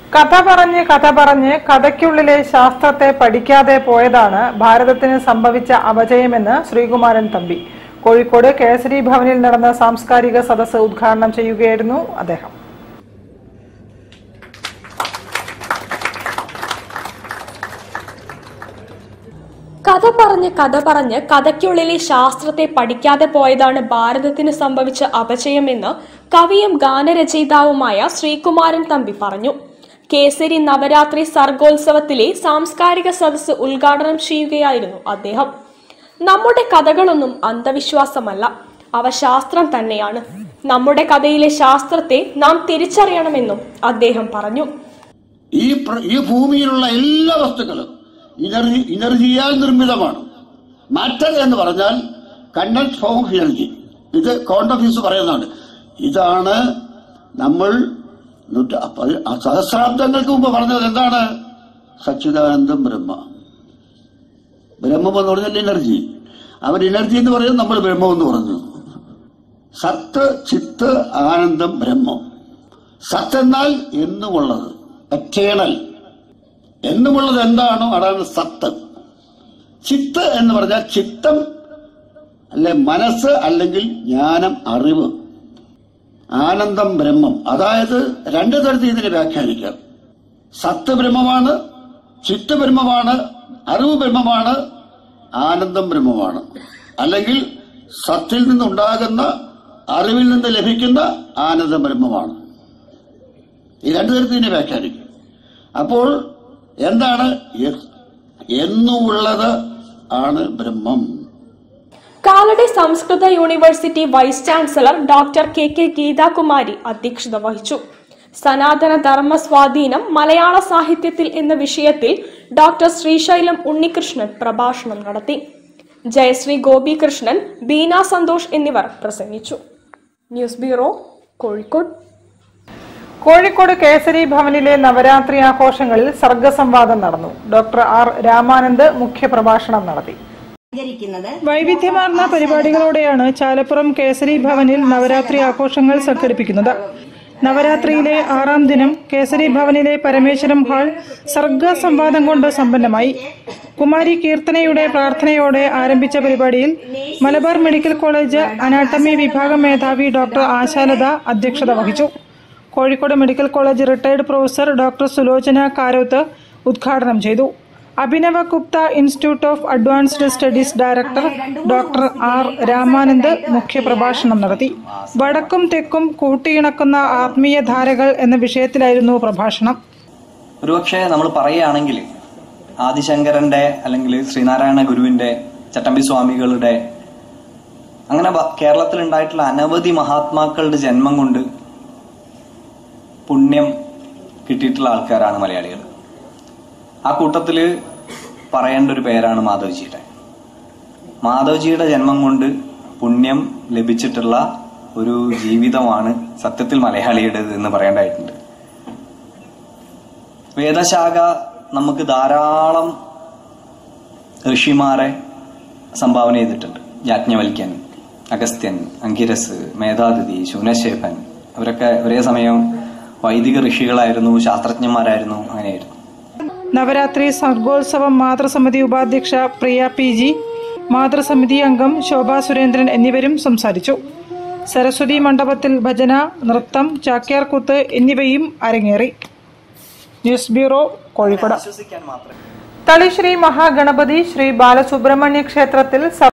കഥ പറഞ്ഞ് കഥ പറഞ്ഞ് കഥയ്ക്കുള്ളിലെ ശാസ്ത്രത്തെ പഠിക്കാതെ പോയതാണ് ഭാരതത്തിന് സംഭവിച്ച അപജയമെന്ന് ശ്രീകുമാരൻ തമ്പി കോഴിക്കോട് കേസരി ഭവനിൽ നടന്ന സാംസ്കാരിക സദസ്സ് ഉദ്ഘാടനം ചെയ്യുകയായിരുന്നു അദ്ദേഹം കഥ പറഞ്ഞ് കഥ പറഞ്ഞ് കഥയ്ക്കുള്ളിലെ ശാസ്ത്രത്തെ പഠിക്കാതെ പോയതാണ് ഭാരതത്തിന് സംഭവിച്ച അപജയമെന്ന് കവിയും ഗാനരചയിതാവുമായ ശ്രീകുമാരൻ തമ്പി പറഞ്ഞു കേസരി നവരാത്രി സർഗോത്സവത്തിലെ സാംസ്കാരിക സദസ്സ് ഉദ്ഘാടനം ചെയ്യുകയായിരുന്നു അദ്ദേഹം നമ്മുടെ കഥകളൊന്നും അന്ധവിശ്വാസമല്ല അവ ശാസ്ത്രം തന്നെയാണ് നമ്മുടെ കഥയിലെ ശാസ്ത്രത്തെ നാം തിരിച്ചറിയണമെന്നും അദ്ദേഹം പറഞ്ഞു ഈ പ്ര- ഈ ഭൂമിയിലുള്ള എല്ലാ വസ്തുക്കളും എനർജി എനർജിയാൽ നിർമ്മിതമാണ് മാറ്റർ എന്ന് പറഞ്ഞാൽ കണ്ടന്റ് ഫോം ഓഫ് എനർജി ഇത് ക്വാണ്ടം ഫീസ് പറയുന്നതാണ് ഇതാണ് നമ്മൾ നൂറ്റ- പതി- ആ സഹസ്രാബ്ദങ്ങൾക്ക് മുമ്പ് പറഞ്ഞത് എന്താണ് സച്ചിദാനന്ദം ബ്രഹ്മ ബ്രഹ്മം എന്ന് പറഞ്ഞാൽ എനർജി അവർ എനർജി എന്ന് പറയുന്നത് നമ്മൾ ബ്രഹ്മം എന്ന് പറഞ്ഞു സത്ത് ചിത്ത് ആനന്ദം ബ്രഹ്മം സത്ത് എന്നാൽ എന്നുമുള്ളത് എറ്റേണൽ എന്നുമുള്ളത് എന്താണോ അതാണ് സത്ത് ചിത്ത് എന്ന് പറഞ്ഞാൽ ചിത്തം അല്ലെ മനസ്സ് അല്ലെങ്കിൽ ജ്ഞാനം അറിവ് ആനന്ദം ബ്രഹ്മം അതായത് രണ്ടു തരത്തിൽ ഇതിനെ വ്യാഖ്യാനിക്കാം സത്ത് ബ്രഹ്മമാണ് ചിത്ത് ബ്രഹ്മമാണ് അറിവ് ബ്രഹ്മമാണ് ആനന്ദം ബ്രഹ്മമാണ് അല്ലെങ്കിൽ സത്തിൽ നിന്നുണ്ടാകുന്ന അറിവിൽ നിന്ന് ലഭിക്കുന്ന ആനന്ദം ബ്രഹ്മമാണ് ഈ രണ്ടു തരത്തിൽ ഇതിനെ വ്യാഖ്യാനിക്കും അപ്പോൾ എന്താണ് എ- എന്നുമുള്ളത് ആണ് ബ്രഹ്മം Kalady Samskrita university vice chancellor doctor K K Geethakumari അധ്യക്ഷത വഹിച്ചു സനാതന ധർമ്മ സ്വാധീനം മലയാള സാഹിത്യത്തിൽ എന്ന വിഷയത്തിൽ ഡോക്ടർ ശ്രീശൈലം ഉണ്ണികൃഷ്ണൻ പ്രഭാഷണം നടത്തി ജയശ്രീ ഗോപികൃഷ്ണൻ ബീന സന്തോഷ് എന്നിവർ പ്രസംഗിച്ചു ന്യൂസ് ബ്യൂറോ കോഴിക്കോട് കോഴിക്കോട് കേസരി ഭവനിലെ നവരാത്രി ആഘോഷങ്ങളിൽ സർഗസംവാദം നടന്നു ഡോക്ടർ ആർ രാമാനന്ദ് മുഖ്യപ്രഭാഷണം നടത്തി അലങ്കരിക്കുന്നത് വൈവിധ്യമാർന്ന പരിപാടികളോടെയാണ് ചാലപ്പുറം കേസരി ഭവനിൽ നവരാത്രി ആഘോഷങ്ങൾ സംഘടിപ്പിക്കുന്നത് നവരാത്രിയിലെ ആറാം ദിനം കേസരി ഭവനിലെ പരമേശ്വരം ഹാൾ സർഗ സംവാദം കൊണ്ട് സമ്പന്നമായി കുമാരി കീർത്തനയുടെ പ്രാർത്ഥനയോടെ ആരംഭിച്ച പരിപാടിയിൽ മലബാർ മെഡിക്കൽ കോളേജ് അനാട്ടമി വിഭാഗം മേധാവി ഡോക്ടർ ആശാലത അധ്യക്ഷത വഹിച്ചു Kozhikode medical college retired professor doctor Sulochana Karoth ഉദ്ഘാടനം ചെയ്തു Abhinava Gupta institute of advanced studies director doctor R Ramanand മുഖ്യപ്രഭാഷണം നടത്തി വടക്കും തെക്കും കൂട്ടിയിണക്കുന്ന ആത്മീയ ധാരകൾ എന്ന വിഷയത്തിലായിരുന്നു പ്രഭാഷണം ഒരുപക്ഷെ നമ്മൾ പറയുകയാണെങ്കിൽ ആദിശങ്കരന്റെ അല്ലെങ്കിൽ ശ്രീനാരായണ ഗുരുവിന്റെ ചട്ടമ്പി സ്വാമികളുടെ അങ്ങനെ ബ- കേരളത്തിൽ ഉണ്ടായിട്ടുള്ള അനവധി മഹാത്മാക്കളുടെ ജന്മം കൊണ്ട് പുണ്യം കിട്ടിയിട്ടുള്ള ആൾക്കാരാണ് മലയാളികൾ ആ കൂട്ടത്തിൽ പറയേണ്ട ഒരു പേരാണ് മാധവജിയുടെ മാധവജിയുടെ ജന്മം കൊണ്ട് പുണ്യം ലഭിച്ചിട്ടുള്ള ഒരു ജീവിതമാണ് സത്യത്തിൽ മലയാളിയുടേത് എന്ന് പറയേണ്ടതായിട്ടുണ്ട് വേദശാഖ നമുക്ക് ധാരാളം ഋഷിമാരെ സംഭാവന ചെയ്തിട്ടുണ്ട് യാജ്ഞവൽക്യൻ അഗസ്ത്യൻ അങ്കിരസ് മേധാതിഥി ശൂനശേഖൻ അവരൊക്കെ ഒരേ സമയം വൈദിക ഋഷികളായിരുന്നു ശാസ്ത്രജ്ഞന്മാരായിരുന്നു അങ്ങനെയായിരുന്നു നവരാത്രി സർഗോത്സവം മാതൃസമിതി ഉപാധ്യക്ഷ പ്രിയ പി ജി മാതൃസമിതി അംഗം ശോഭാ സുരേന്ദ്രൻ എന്നിവരും സംസാരിച്ചു സരസ്വതി മണ്ഡപത്തിൽ ഭജന നൃത്തം ചാക്യാർകൂത്ത് എന്നിവയും അരങ്ങേറി ന്യൂസ് ബ്യൂറോ കോഴിക്കോട് വിശ്വസിക്കാൻ മാത്രമേ തളിശ്രീ മഹാഗണപതി ശ്രീ ബാലസുബ്രഹ്മണ്യ ക്ഷേത്രത്തിൽ